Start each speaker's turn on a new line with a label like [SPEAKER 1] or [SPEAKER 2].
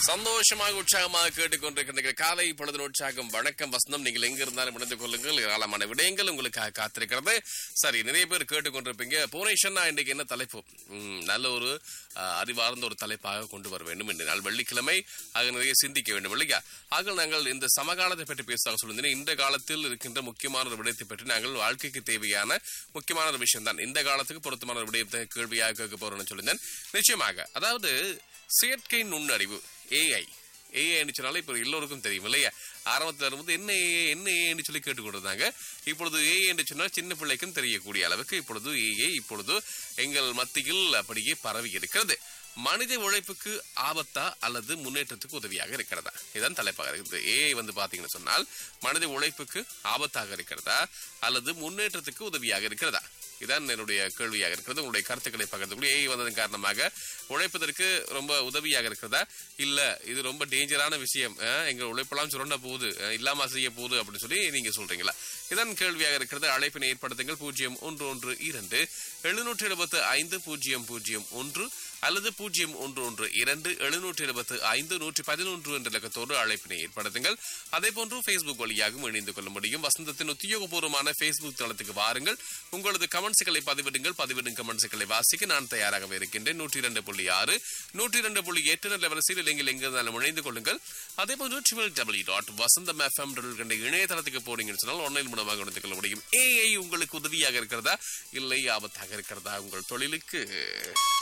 [SPEAKER 1] சந்தோஷமாக உற்சாகமாக கேட்டுக்கொண்டிருக்கின்ற காலை பொழுது உற்சாகம் வணக்கம் வசந்தம் நீங்கள் எங்க இருந்தாலும் இணைந்து கொள்ளுங்கள் ஏராளமான விடயங்கள் உங்களுக்காக காத்திருக்கிறது சரி நிறைய பேர் கேட்டுக்கொண்டிருப்பீங்க பூனேஷன்னா இன்றைக்கு என்ன தலைப்பு ம், நல்ல ஒரு அஹ், அறிவார்ந்த ஒரு தலைப்பாக கொண்டு வர வேண்டும் இன்று நாள் வெள்ளிக்கிழமை ஆக நிறைய சிந்திக்க வேண்டும் இல்லையா ஆக நாங்கள் இந்த சமகாலத்தை பற்றி பேசுவாங்க சொல்லியிருந்தேன் இந்த காலத்தில் இருக்கின்ற முக்கியமான ஒரு விடயத்தை பற்றி நாங்கள் வாழ்க்கைக்கு தேவையான முக்கியமான ஒரு விஷயம் தான் இந்த காலத்துக்கு பொருத்தமான ஒரு விடயத்தை கேள்வியாக கேட்க போறோம்னு சொல்லியிருந்தேன் நிச்சயமாக அதாவது செயற்கை நுண்ணறிவு ஏஐ ஏஐன்னு சொன்னாலே இப்போ எல்லோருக்கும் தெரியும் இல்லையா ஆரம்பத்தில் வரும்போது என்ன ஏஐ என்ன ஏஐன்னு சொல்லி கேட்டுக்கொண்டிருந்தாங்க இப்பொழுது ஏஐ என்று சொன்னால் சின்ன பிள்ளைக்கும் தெரியக்கூடிய அளவுக்கு இப்பொழுது ஏஐ இப்பொழுது எங்கள் மத்தியில் அப்படியே பரவி இருக்கிறது மனித உழைப்புக்கு ஆபத்தா அல்லது முன்னேற்றத்துக்கு உதவியாக இருக்கிறதா இதுதான் தலைப்பாக இருக்குது ஏஐ வந்து பாத்தீங்கன்னு சொன்னால் மனித உழைப்புக்கு ஆபத்தாக இருக்கிறதா அல்லது முன்னேற்றத்துக்கு உதவியாக இருக்கிறதா இதான் என்னுடைய கேள்வியாக இருக்கிறது உங்களுடைய கருத்துக்களை பகிர்ந்து ஏஐ வந்ததன் காரணமாக உழைப்பதற்கு ரொம்ப உதவியாக இருக்கிறதா இல்ல இது ரொம்ப டேஞ்சரான விஷயம் அஹ், எங்க உழைப்பெல்லாம் சுரண்ட போகுது அஹ், இல்லாம செய்ய போகுது அப்படின்னு சொல்லி நீங்க சொல்றீங்களா இதான் கேள்வியாக இருக்கிறது அழைப்பினை ஏற்படுத்துங்கள் பூஜ்ஜியம் ஒன்று ஒன்று இரண்டு எழுநூற்றி எழுபத்து ஐந்து பூஜ்ஜியம் பூஜ்ஜியம் ஒன்று அல்லது பூஜ்ஜியம் ஒன்று ஒன்று இரண்டு எழுநூற்றி எழுபத்து ஐந்து நூற்றி பதினொன்று என்ற இலக்கத்தோடு அழைப்பினை ஏற்படுத்துங்கள் அதே போன்று ஃபேஸ்புக் வழியாகவும் இணைந்து கொள்ள முடியும் வசந்தத்தின் உத்தியோகபூர்வமான ஃபேஸ்புக் தளத்துக்கு வாருங்கள் உங்களது கமெண்ட்ஸ்களை பதிவிடுங்கள் பதிவிடும் கமெண்ட்ஸ்களை வாசிக்க நான் தயாராகவே இருக்கின்றேன் நூற்றி இரண்டு புள்ளி ஆறு நூற்றி இரண்டு புள்ளி எட்டு நல்ல வரிசையில் நீங்கள் எங்கிருந்தாலும் இணைந்து கொள்ளுங்கள் அதே போன்று triple W dot Vasantham FM என்ற இணையதளத்துக்கு போனீங்கன்னு சொன்னால் ஆன்லைன் மூலமாக இணைந்து கொள்ள முடியும் ஏஐ உங்களுக்கு உதவியாக இருக்கிறதா இல்லை ஆபத்தாக இருக்கிறதா உங்கள் தொழிலுக்கு